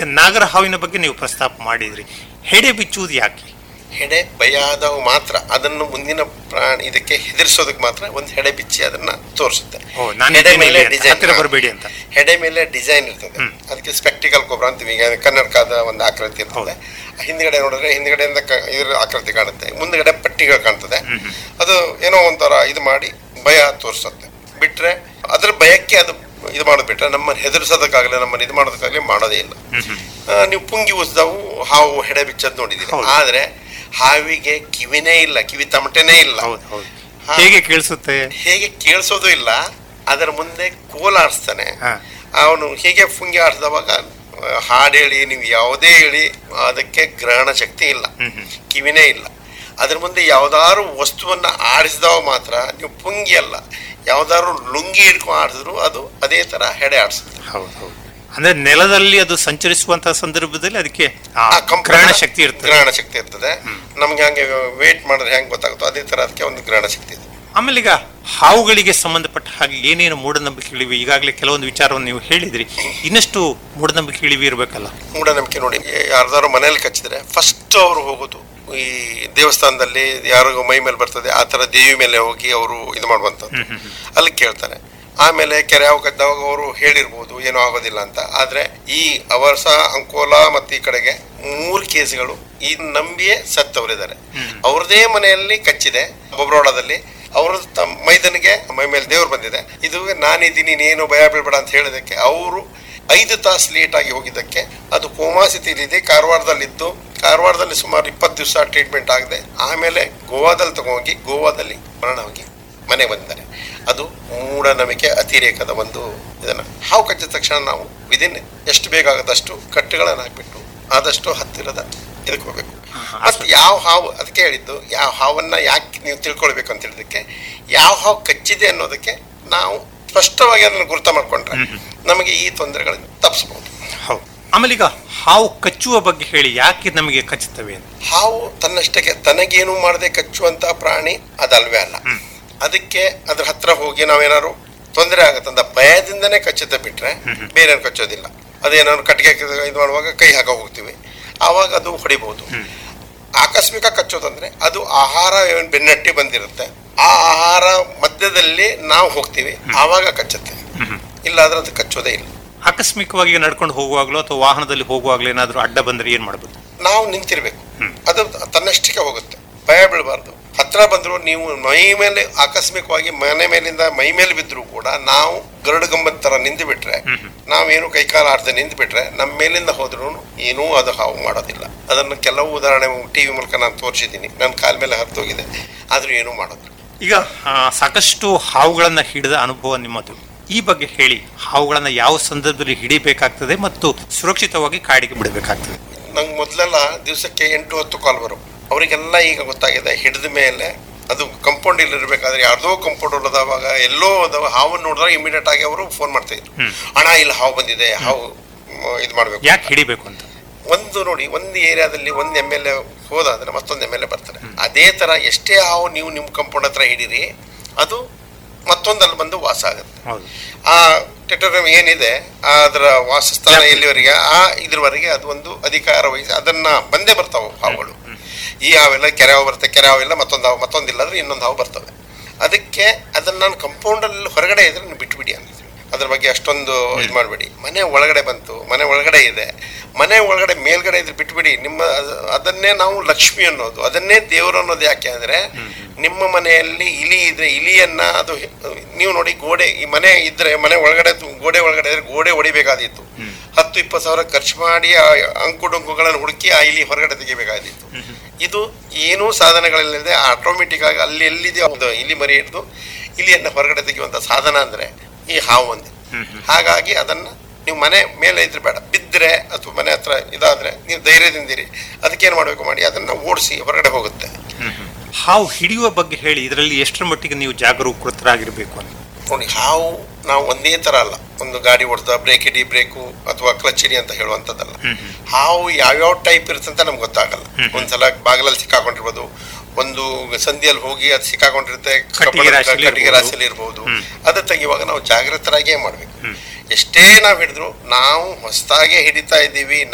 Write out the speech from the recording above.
ಈಗ ನಾಗರ ಹಾವಿನ ಬಗ್ಗೆ ನೀವು ಪ್ರಸ್ತಾಪ ಮಾಡಿದ್ರಿ ಹೆಡೆ ಬಿಚ್ಚುವುದು ಯಾಕೆ ಹೆಡೆ ಭಯ ಆದವು ಮಾತ್ರ ಅದನ್ನು ಮುಂದಿನ ಪ್ರಾಣಿ ಇದಕ್ಕೆ ಹೆದರಿಸೋದಕ್ಕೆ ಮಾತ್ರ ಒಂದು ಹೆಡೆ ಬಿಚ್ಚಿ ಅದನ್ನ ತೋರಿಸುತ್ತೆ ಓ, ನಾನು ಹೆಡೆ ಇದ್ದೇನೆ ಮೇಲೆ ಇಲ್ಲಿ ಅಂತ, ಡಿಸೈನ್ ಹತ್ತಿರ ಬರಬೇಡಿ ಅಂತ. ಹೆಡೆ ಮೇಲೆ ಡಿಸೈನ್ ಇರ್ತದೆ ಅದಕ್ಕೆ ಸ್ಪೆಕ್ಟಿಕಲ್ ಕೊಬ್ರ ಅಂತೀವಿ ಈಗ ಕನ್ನಡಕದ ಒಂದು ಆಕೃತಿ ಇರ್ತದೆ ಹಿಂದ್ಗಡೆ ನೋಡಿದ್ರೆ ಹಿಂದ್ಗಡೆಯಿಂದ ಕ- ಇದ್ರ ಆಕೃತಿ ಕಾಣುತ್ತೆ ಮುಂದ್ಗಡೆ ಪಟ್ಟಿಗಳು ಕಾಣ್ತದೆ ಅದು ಏನೋ ಒಂಥರ ಇದು ಮಾಡಿ ಭಯ ತೋರಿಸುತ್ತೆ ಬಿಟ್ರೆ ಅದ್ರ ಭಯಕ್ಕೆ ಅದು ಇದು ಮಾಡೋದು ಬಿಟ್ರೆ ನಮ್ಮನ್ನು ಹೆದರ್ಸೋದಕ್ಕಾಗಲಿ ನಮ್ಮನ್ನು ಇದು ಮಾಡೋದಕ್ಕಾಗಲಿ ಮಾಡೋದೇ ಇಲ್ಲ ಆ, ನೀವು ಪುಂಗಿ ಉಸ್ದವು ಹಾವು ಹೆಡೆ ಬಿಚ್ಚದ್ ನೋಡಿದೀರಿ ಹೌದು. ಆದ್ರೆ ಹಾವಿಗೆ ಕಿವಿನೇ ಇಲ್ಲ ಕಿವಿ ತಮಟೆನೇ ಇಲ್ಲ ಹೌದು ಹೌದು ಹಾ. ಹೇಗೆ ಕೇಳಿಸುತ್ತೆ ಹೇಗೆ ಕೇಳಿಸೋದು ಇಲ್ಲ ಅದರ ಮುಂದೆ ಕೋಲಾಡಿಸ್ತಾನೆ ಹಾ. ಅವನು ಹೀಗೆ ಪುಂಗಿ ಆಡಿದವಾಗ ಹಾಡು ಹೇಳಿ ನೀವು ಯಾವುದೇ ಹೇಳಿ ಅದಕ್ಕೆ ಗ್ರಹಣ ಶಕ್ತಿ ಇಲ್ಲ ಕಿವಿನೇ ಇಲ್ಲ ಅದ್ರ ಮುಂದೆ ಯಾವ್ದಾದ್ರು ವಸ್ತುವನ್ನ ಆಡಿಸಿದವ ಮಾತ್ರ ನೀವು ಪುಂಗಿ ಅಲ್ಲ ಯಾವ್ದಾದ್ರು ಲುಂಗಿ ಹಿಡ್ಕೊಂಡು ಆಡಿಸಿದ್ರು ಅದು ಅದೇ ತರ ಹೆಡೆ ಆಡಿಸುತ್ತೆ ಹೌದು ಹೌದು ಅಂದ್ರೆ ನೆಲದಲ್ಲಿ ಅದು ಸಂಚರಿಸುವಂತಹ ಸಂದರ್ಭದಲ್ಲಿ ಅದಕ್ಕೆ ಆ ಆ ಕಂಪನ- ಗ್ರಹಣ ಶಕ್ತಿ ಇರ್ತದೆ ಗ್ರಹಣ ಶಕ್ತಿ ಇರ್ತದೆ ನಮ್ಗೆ ಹಂಗೆ ವೇಟ್ ಮಾಡಿದ್ರೆ ಹೆಂಗ್ ಗೊತ್ತಾಗುತ್ತೋ ಅದೇ ತರ ಅದಕ್ಕೆ ಒಂದು ಗ್ರಹಣ ಶಕ್ತಿ ಇದೆ ಆಮೇಲೆ ಈಗ ಹಾವುಗಳಿಗೆ ಸಂಬಂಧಪಟ್ಟ ಹಾಗೆ ಏನೇನು ಮೂಢನಂಬಿಕೆಗಳಿವೆ ಈಗಾಗಲೇ ಕೆಲವೊಂದು ವಿಚಾರವನ್ನು ನೀವು ಹೇಳಿದ್ರಿ ಇನ್ನಷ್ಟು ಮೂಢನಂಬಿಕೆಗಳಿವೆ ಇರಬೇಕಲ್ಲ ಮೂಢನಂಬಿಕೆ ನೋಡಿ ಯಾರ್ದಾರು ಮನೇಲಿ ಕಚ್ಚಿದ್ರೆ ಫಸ್ಟ್ ಅವರು ಹೋಗೋದು ಈ ದೇವಸ್ಥಾನದಲ್ಲಿ ಯಾರಿಗೂ ಮೈ ಮೇಲೆ ಬರ್ತದೆ ಆ ತರ ದೇವಿ ಮೇಲೆ ಹೋಗಿ ಅವರು ಇದು ಮಾಡುವಂಥದ್ದು ಅಲ್ಲಿ ಕೇಳ್ತಾರೆ ಆಮೇಲೆ ಕೆರೆ ಹಾವು ಕದ್ದಾಗ ಅವರು ಹೇಳಿರ್ಬೋದು ಏನೂ ಆಗೋದಿಲ್ಲ ಅಂತ ಆದ್ರೆ ಈ ಅವರ್ಸ ಅಂಕೋಲಾ ಮತ್ತು ಈ ಕಡೆಗೆ ಮೂರು ಕೇಸ್ಗಳು ಈ ನಂಬಿಯೇ ಸತ್ತವರಿದ್ದಾರೆ ಅವ್ರದೇ ಮನೆಯಲ್ಲಿ ಕಚ್ಚಿದೆ ಬೊಬ್ರೋಳದಲ್ಲಿ ಅವ್ರ ತಮ್ಮ ಮೈದನಿಗೆ ಮೈ ಮೇಲೆ ದೇವ್ರು ಬಂದಿದೆ ಇದು ನಾನಿದ್ದೀನಿ ನೀನು ಭಯ ಬೀಳ್ಬೇಡ ಅಂತ ಹೇಳಿದಕ್ಕೆ ಅವರು ಐದು ತಾಸು ಲೇಟ್ ಆಗಿ ಹೋಗಿದ್ದಕ್ಕೆ ಅದು ಕೋಮಾ ಸ್ಥಿತಿಲಿದೆ ಕಾರವಾರದಲ್ಲಿದ್ದು ಕಾರವಾರದಲ್ಲಿ ಸುಮಾರು ಇಪ್ಪತ್ತು ದಿವಸ ಟ್ರೀಟ್ಮೆಂಟ್ ಆಗದೆ ಆಮೇಲೆ ಗೋವಾದಲ್ಲಿ ತಗೊಂಡೋಗಿ ಗೋವಾದಲ್ಲಿ ಮರಣ ಹೋಗಿ ಮನೆಗೆ ಬಂದಿದ್ದಾರೆ ಅದು ಮೂಢನಂಬಿಕೆ ಅತಿರೇಕದ ಒಂದು ಇದನ್ನ ಹಾವು ಕಚ್ಚಿದ ತಕ್ಷಣ ನಾವು ವಿದಿನ್ ಎಷ್ಟು ಬೇಕಾಗದಷ್ಟು ಕಟ್ಟುಗಳನ್ನು ಹಾಕ್ಬಿಟ್ಟು ಆದಷ್ಟು ಹತ್ತಿರದ ಇದಕ್ಕೆ ಹೋಗ್ಬೇಕು ಮತ್ತೆ ಯಾವ ಹಾವು ಅದಕ್ಕೆ ಹೇಳಿದ್ದು ಯಾವ ಹಾವನ್ನ ಯಾಕೆ ನೀವು ತಿಳ್ಕೊಳ್ಬೇಕು ಅಂತ ಹೇಳಿದಕ್ಕೆ ಯಾವ ಹಾವು ಕಚ್ಚಿದೆ ಅನ್ನೋದಕ್ಕೆ ನಾವು ಸ್ಪಷ್ಟವಾಗಿ ಅದನ್ನು ಗುರುತ ಮಾಡ್ಕೊಂಡ್ರೆ ನಮಗೆ ಈ ತೊಂದರೆಗಳನ್ನು ತಪ್ಪಿಸಬಹುದು ಹೌದು ಆಮೇಲೆ ಈಗ ಹಾವು ಕಚ್ಚುವ ಬಗ್ಗೆ ಹೇಳಿ ಯಾಕೆ ನಮಗೆ ಕಚ್ಚುತ್ತವೆ ಅಂತ ಹಾವು ತನ್ನಷ್ಟಕ್ಕೆ ತನಗೇನು ಮಾಡದೆ ಕಚ್ಚುವಂತ ಪ್ರಾಣಿ ಅದಲ್ವೇ ಅಲ್ಲ ಅದಕ್ಕೆ ಅದ್ರ ಹತ್ರ ಹೋಗಿ ನಾವೇನಾದ್ರು ತೊಂದರೆ ಆಗತ್ತಂದ ಭಯದಿಂದನೇ ಕಚ್ಚುತ್ತೆ ಬಿಟ್ರೆ ಬೇರೆ ಕಚ್ಚೋದಿಲ್ಲ ಅದೇನಾದ್ರು ಕಟ್ಟಿಗೆ ಇದು ಮಾಡುವಾಗ ಕೈ ಹಾಕ ಹೋಗ್ತೀವಿ ಆವಾಗ ಅದು ಹೊಡಿಬಹುದು ಆಕಸ್ಮಿಕ ಕಚ್ಚೋದಂದ್ರೆ ಅದು ಆಹಾರ ಏನ್ ಬೆನ್ನಟ್ಟಿ ಬಂದಿರುತ್ತೆ ಆ ಆಹಾರ ಮಧ್ಯದಲ್ಲಿ ನಾವು ಹೋಗ್ತೀವಿ ಆವಾಗ ಕಚ್ಚುತ್ತೆ ಇಲ್ಲಾದ್ರೆ ಅದು ಕಚ್ಚೋದೇ ಇಲ್ಲ ಆಕಸ್ಮಿಕವಾಗಿ ನಡ್ಕೊಂಡು ಹೋಗುವಾಗ್ಲೋ ಅಥವಾ ವಾಹನದಲ್ಲಿ ಹೋಗುವಾಗ್ಲೋ ಏನಾದ್ರೂ ಅಡ್ಡ ಬಂದ್ರೆ ಏನ್ ಮಾಡ್ಬೋದು ನಾವು ನಿಂತಿರ್ಬೇಕು ಅದು ತನ್ನಷ್ಟಕ್ಕೆ ಹೋಗುತ್ತೆ ಭಯ ಬೀಳಬಾರ್ದು ಹತ್ರ ಬಂದ್ರು ನೀವು ಮೈ ಮೇಲೆ ಆಕಸ್ಮಿಕವಾಗಿ ಮನೆ ಮೇಲಿಂದ ಮೈ ಮೇಲೆ ಬಿದ್ರು ಕೂಡ ನಾವು ಗರುಡ ಗಂಬದ ತರ ನಿಂತು ಬಿಟ್ರೆ ನಾವೇನು ಕೈಕಾಲ ಆಡ್ದೆ ನಿಂತು ಬಿಟ್ರೆ ನಮ್ಮ ಮೇಲಿಂದ ಹೋದ್ರು ಏನೂ ಅದು ಹಾವು ಮಾಡೋದಿಲ್ಲ ಅದನ್ನು ಕೆಲವು ಉದಾಹರಣೆ ಟಿವಿ ಮೂಲಕ ನಾನು ತೋರಿಸಿದ್ದೀನಿ ನನ್ನ ಕಾಲ ಮೇಲೆ ಹರಿದೋಗಿದೆ ಆದ್ರೂ ಏನೂ ಮಾಡೋದಿಲ್ಲ ಈಗ ಆ, ಸಾಕಷ್ಟು ಹಾವುಗಳನ್ನ ಹಿಡಿದ ಅನುಭವ ನಿಮ್ಮದು ಈ ಬಗ್ಗೆ ಹೇಳಿ ಹಾವುಗಳನ್ನ ಯಾವ ಸಂದರ್ಭದಲ್ಲಿ ಹಿಡಿಬೇಕಾಗ್ತದೆ ಮತ್ತು ಸುರಕ್ಷಿತವಾಗಿ ಕಾಡಿಗೆ ಬಿಡಬೇಕಾಗ್ತದೆ ನಂಗೆ ಮೊದಲೆಲ್ಲ ದಿವಸಕ್ಕೆ ಎಂಟು ಹತ್ತು ಕಾಲ್ ಬರು ಅವರಿಗೆಲ್ಲ ಈಗ ಗೊತ್ತಾಗಿದೆ ಹಿಡಿದ ಮೇಲೆ ಅದು ಕಂಪೌಂಡ್ ಇಲ್ಲಿ ಇರಬೇಕಾದ್ರೆ ಯಾರ್ದೋ ಕಂಪೌಂಡ್ ಉಳ್ಳದವಾಗ ಎಲ್ಲೋ ಅದಾವ ಹಾವು ನೋಡಿದ್ರೆ ಇಮಿಡಿಯೇಟ್ ಆಗಿ ಅವರು ಫೋನ್ ಮಾಡ್ತಿದ್ರು ಹಣ ಇಲ್ಲಿ ಹಾವು ಬಂದಿದೆ ಹಾವು ಮ್, ಇದು ಮಾಡಬೇಕು ಯಾಕೆ ಹಿಡಿಬೇಕು ಅಂತ ಒಂದು ನೋಡಿ ಒಂದು ಏರಿಯಾದಲ್ಲಿ ಒಂದು ಎಮ್ ಎಲ್ ಎ ಹೋದಾದ್ರೆ ಮತ್ತೊಂದು ಎಮ್ ಎಲ್ ಎ ಬರ್ತಾರೆ ಅದೇ ತರ ಎಷ್ಟೇ ಹಾವು ನೀವು ನಿಮ್ಮ ಕಂಪೌಂಡ್ ಹತ್ರ ಹಿಡೀರಿ ಅದು ಮತ್ತೊಂದಲ್ಲಿ ಬಂದು ವಾಸ ಆಗುತ್ತೆ ಹೌದು ಆ ಟೆಟೋರಿಯಂ ಏನಿದೆ ಅದರ ವಾಸಸ್ಥಾನ ಎಲ್ಲಿವರೆಗೆ ಆ ಇದ್ರವರೆಗೆ ಅದು ಒಂದು ಅಧಿಕಾರ ವಹಿಸಿ ಅದನ್ನ ಬಂದೇ ಬರ್ತಾವೆ ಹಾವುಗಳು ಈ ಹಾವೆಲ್ಲ ಕೆರೆ ಹಾವು ಬರುತ್ತೆ ಕೆರೆ ಹಾವಿಲ್ಲ ಮತ್ತೊಂದು ಹಾವು ಮತ್ತೊಂದಿಲ್ಲ ಅಂದ್ರೆ ಇನ್ನೊಂದು ಹಾವು ಬರ್ತವೆ ಅದಕ್ಕೆ ಅದನ್ನ ನಾನು ಕಂಪೌಂಡಲ್ಲಿ ಹೊರಗಡೆ ಇದ್ರೆ ನೀವು ಬಿಟ್ಬಿಡಿ ಅಂದಿದ್ದೀನಿ ಅದ್ರ ಬಗ್ಗೆ ಅಷ್ಟೊಂದು ಇದು ಮಾಡಬೇಡಿ ಮನೆ ಒಳಗಡೆ ಬಂತು ಮನೆ ಒಳಗಡೆ ಇದೆ ಮನೆ ಒಳಗಡೆ ಮೇಲ್ಗಡೆ ಇದ್ರೆ ಬಿಟ್ಬಿಡಿ ನಿಮ್ಮ ಅದ- ಅದನ್ನೇ ನಾವು ಲಕ್ಷ್ಮಿ ಅನ್ನೋದು ಅದನ್ನೇ ದೇವರು ಅನ್ನೋದು ಯಾಕೆ ಅಂದ್ರೆ ನಿಮ್ಮ ಮನೆಯಲ್ಲಿ ಇಲಿ ಇದ್ರೆ ಇಲಿಯನ್ನ ಅದು ನೀವು ನೋಡಿ ಗೋಡೆ ಈ ಮನೆ ಇದ್ರೆ ಮನೆ ಒಳಗಡೆ ತು- ಗೋಡೆ ಒಳಗಡೆ ಇದ್ರೆ ಗೋಡೆ ಹೊಡಿಬೇಕಾದಿತ್ತು ಹತ್ತು ಇಪ್ಪತ್ತು ಸಾವಿರ ಖರ್ಚು ಮಾಡಿ ಆ ಅಂಕು ಡೊಂಕುಗಳನ್ನು ಹುಡುಕಿ ಆ ಇಲಿ ಹೊರಗಡೆ ತೆಗಿಬೇಕಾದಿತ್ತು ಇದು ಏನೂ ಸಾಧನಗಳಿಲ್ಲದೆ ಆಟೋಮೆಟಿಕ್ ಆಗಿ ಅಲ್ಲಿ ಎಲ್ಲಿದೆ ಒಂದು ಇಲಿ ಮರಿ ಹಿಡಿದು ಇಲಿಯನ್ನ ಹೊರಗಡೆ ತೆಗೆಯುವಂತ ಸಾಧನ ಅಂದ್ರೆ ಈ ಹಾವು ಒಂದೇ ಹಾಗಾಗಿ ಅದನ್ನ ನೀವು ಮನೆ ಮೇಲೆ ಇದ್ರೆ ಬೇಡ ಬಿದ್ದರೆ ಅಥವಾ ಮನೆ ಹತ್ರ ಇದಾದ್ರೆ ನೀವು ಧೈರ್ಯದಿಂದಿರಿ ಅದಕ್ಕೇನು ಮಾಡಬೇಕು ಮಾಡಿ ಅದನ್ನ ಓಡಿಸಿ ಹೊರಗಡೆ ಹೋಗುತ್ತೆ ಹಾವು ಹಿಡಿಯುವ ಬಗ್ಗೆ ಹೇಳಿ ಇದರಲ್ಲಿ ಎಷ್ಟರ ಮಟ್ಟಿಗೆ ನೀವು ಜಾಗರೂಕರಾಗಿರ್ಬೇಕು ಅಂತ ನೋಡಿ ಹಾವು ನಾವು ಒಂದೇ ತರ ಅಲ್ಲ ಒಂದು ಗಾಡಿ ಹೊಡೆದ ಬ್ರೇಕ್ ಇಡಿ ಬ್ರೇಕು ಅಥವಾ ಕ್ಲಚ್ ಇಡಿ ಅಂತ ಹೇಳುವಂಥದ್ದಲ್ಲ ಹಾವು ಯಾವ್ಯಾವ ಟೈಪ್ ಇರುತ್ತೆ ಅಂತ ನಮ್ಗೆ ಗೊತ್ತಾಗಲ್ಲ ಒಂದ್ಸಲ ಬಾಗಿಲಲ್ಲಿ ಸಿಕ್ಕಾಕೊಂಡಿರ್ಬೋದು ಒಂದು ಸಂಧಿಯಲ್ಲಿ ಹೋಗಿ ಅದು ಸಿಕ್ಕಾಕೊಂಡಿರುತ್ತೆ ಕಟ್ಟಿಗೆ ಕಬ್ಬಣ- ರಾಶಿಯಲ್ಲಿ ಕಟ್ಟಿಗೆ ಇರ್ಬೋದು. ರಾಶಿಯಲ್ಲಿ ಇರ್ಬೋದು ಅದು ತೆಗಿಯುವಾಗ ನಾವು ಜಾಗೃತರಾಗೇ ಮಾಡ್ಬೇಕು ಎಷ್ಟೇ ನಾವು ಹಿಡಿದ್ರು ನಾವು ಹೊಸದಾಗೆ ಹಿಡಿತಾ ಇದ್ದೀವಿ